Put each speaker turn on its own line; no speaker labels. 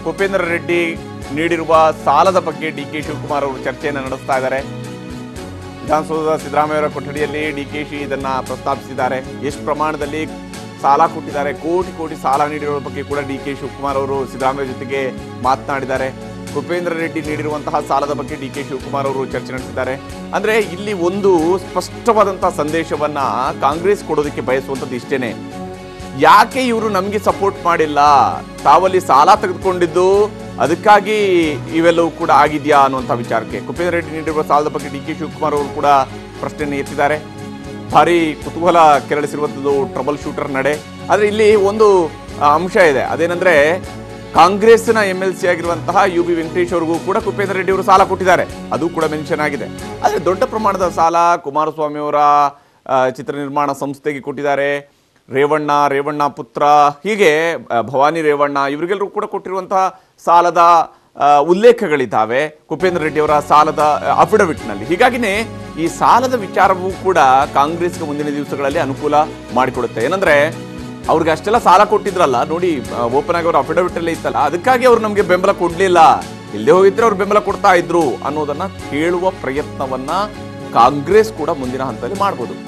ಕುಪೇಂದ್ರ ರೆಡ್ಡಿ ನೀಡಿರುವ ಸಾಲದ ಬಗ್ಗೆ ಡಿ ಕೆ ಶಿವಕುಮಾರ್ ಅವರು ಚರ್ಚೆಯನ್ನು ನಡೆಸ್ತಾ ಇದ್ದಾರೆ ವಿಧಾನಸೌಧದ ಸಿದ್ದರಾಮಯ್ಯವರ ಕೊಠಡಿಯಲ್ಲಿ ಡಿ ಕೆ ಶಿ ಇದನ್ನ ಪ್ರಸ್ತಾಪಿಸಿದ್ದಾರೆ ಎಷ್ಟು ಪ್ರಮಾಣದಲ್ಲಿ ಸಾಲ ಕೊಟ್ಟಿದ್ದಾರೆ ಕೋಟಿ ಕೋಟಿ ಸಾಲ ನೀಡಿರೋ ಬಗ್ಗೆ ಕೂಡ ಡಿ ಕೆ ಶಿವಕುಮಾರ್ ಅವರು ಸಿದ್ದರಾಮಯ್ಯ ಜೊತೆಗೆ ಮಾತನಾಡಿದ್ದಾರೆ ಕುಪೇಂದ್ರ ರೆಡ್ಡಿ ನೀಡಿರುವಂತಹ ಸಾಲದ ಬಗ್ಗೆ ಡಿ ಕೆ ಶಿವಕುಮಾರ್ ಅವರು ಚರ್ಚೆ ನಡೆಸಿದ್ದಾರೆ ಅಂದ್ರೆ ಇಲ್ಲಿ ಒಂದು ಸ್ಪಷ್ಟವಾದಂತಹ ಸಂದೇಶವನ್ನ ಕಾಂಗ್ರೆಸ್ ಕೊಡೋದಕ್ಕೆ ಬಯಸುವಂಥದ್ದು ಇಷ್ಟೇನೆ ಯಾಕೆ ಇವರು ನಮಗೆ ಸಪೋರ್ಟ್ ಮಾಡಿಲ್ಲ ತಾವಲ್ಲಿ ಸಾಲ ತೆಗೆದುಕೊಂಡಿದ್ದು ಅದಕ್ಕಾಗಿ ಇವೆಲ್ಲವೂ ಕೂಡ ಆಗಿದೆಯಾ ಅನ್ನುವಂಥ ವಿಚಾರಕ್ಕೆ ಕುಪೇಂದ್ರ ರೆಡ್ಡಿ ನೀಡಿರುವ ಸಾಲದ ಬಗ್ಗೆ ಡಿ ಕೆ ಶಿವಕುಮಾರ್ ಅವರು ಕೂಡ ಪ್ರಶ್ನೆಯನ್ನು ಎತ್ತಿದ್ದಾರೆ ಭಾರಿ ಕುತೂಹಲ ಕೆರಳಿಸಿರುವಂಥದ್ದು ಟ್ರಬಲ್ ಶೂಟರ್ ನಡೆ ಆದರೆ ಇಲ್ಲಿ ಒಂದು ಆ, ಅಂಶ ಇದೆ ಅದೇನೆಂದ್ರೆ ಕಾಂಗ್ರೆಸ್ನ ಎಂ ಎಲ್ ಸಿ ಆಗಿರುವಂತಹ ಯು ಬಿ ವೆಂಕಟೇಶ್ ಅವರಿಗೂ ಕೂಡ ಕುಪೇಂದ್ರ ರೆಡ್ಡಿ ಅವರು ಸಾಲ ಕೊಟ್ಟಿದ್ದಾರೆ ಅದು ಕೂಡ ಮೆನ್ಷನ್ ಆಗಿದೆ ಆದರೆ ದೊಡ್ಡ ಪ್ರಮಾಣದ ಸಾಲ ಕುಮಾರಸ್ವಾಮಿ ಅವರ ಆ, ಚಿತ್ರ ನಿರ್ಮಾಣ ಸಂಸ್ಥೆಗೆ ಕೊಟ್ಟಿದ್ದಾರೆ ರೇವಣ್ಣ ರೇವಣ್ಣ ಪುತ್ರ ಹೀಗೆ ಆ, ಭವಾನಿ ರೇವಣ್ಣ ಇವರಿಗೆಲ್ಲರೂ ಕೂಡ ಕೊಟ್ಟಿರುವಂತಹ ಸಾಲದ ಆ, ಉಲ್ಲೇಖಗಳಿದ್ದಾವೆ ಕುಪೇಂದ್ರ ರೆಡ್ಡಿ ಅವರ ಸಾಲದ ಅಫಿಡವಿಟ್ನಲ್ಲಿ ಹೀಗಾಗಿನೇ ಈ ಸಾಲದ ವಿಚಾರವೂ ಕೂಡ ಕಾಂಗ್ರೆಸ್ಗೆ ಮುಂದಿನ ದಿವಸಗಳಲ್ಲಿ ಅನುಕೂಲ ಮಾಡಿಕೊಡುತ್ತೆ ಏನಂದ್ರೆ ಅವ್ರಿಗೆ ಅಷ್ಟೆಲ್ಲ ಸಾಲ ಕೊಟ್ಟಿದ್ರಲ್ಲ ನೋಡಿ ಓಪನ್ ಆಗಿ ಅವ್ರ ಅಫಿಡವಿಟ್ ಅಲ್ಲೇ ಇತ್ತಲ್ಲ ಅದಕ್ಕಾಗಿ ಅವ್ರು ನಮಗೆ ಬೆಂಬಲ ಕೊಡ್ಲಿಲ್ಲ ಇಲ್ಲದೆ ಹೋಗಿದ್ರೆ ಅವ್ರು ಬೆಂಬಲ ಕೊಡ್ತಾ ಇದ್ರು ಅನ್ನೋದನ್ನ ಹೇಳುವ ಪ್ರಯತ್ನವನ್ನ ಕಾಂಗ್ರೆಸ್ ಕೂಡ ಮುಂದಿನ ಹಂತದಲ್ಲಿ ಮಾಡ್ಬೋದು